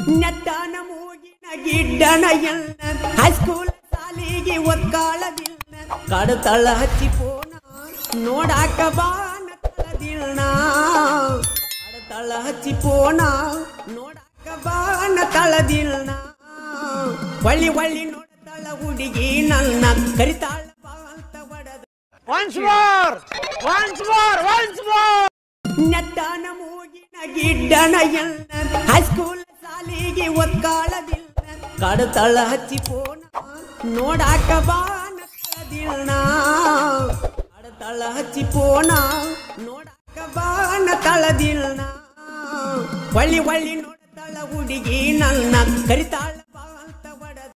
ನೆಟ್ಟನ ಮೂಗಿನ ಗಿಡ್ಡನ ಎನ್ನ ಹೈಸ್ಕೂಲ್ ಸಾಲಿಗೆ ಒಕ್ಕಾಳದಿಲ್ಲ ಕಡತಳ ಹಚ್ಚಿ ಪೋನ ನೋಡಾಕ ಬಾನ ತಳದಿಲ್ಲ ಕಡತಳ ಹಚ್ಚಿ ಪೋನ ನೋಡಾಕ ಬಾನ ತಳದಿಲ್ಲ ಒಳ್ಳಿ ಒಳ್ಳಿ ನೋಡತಳ ಹುಡುಗಿ ನನ್ನ ಕರಿತಾಳ ಬಾ ಅಂತ ಒಡದ Once more! Once more! Once more! ನೆಟ್ಟನ ಮೂಗಿನ ಗಿಡ್ಡನ ಎನ್ನ ಹೈಸ್ಕೂಲ್ ಸಾಲಿಗೆ ಒಕ್ಕಾಳದಿಲ್ಲ ಕಡತಳ ಹಚ್ಚಿ ಪೋನ ನೋಡಾಕ ಬಾನ ತಳದಿಲ್ಲ ಕಡತಳ ಹಚ್ಚಿ ಪೋನ ನೋಡಾಕ ಬಾನ ತಳದಿಲ್ಲ ಒಳ್ಳಿ ಒಳ್ಳಿ ನೋಡತಳ ಹುಡುಗಿ ನನ್ನ ಕರಿತಾಳ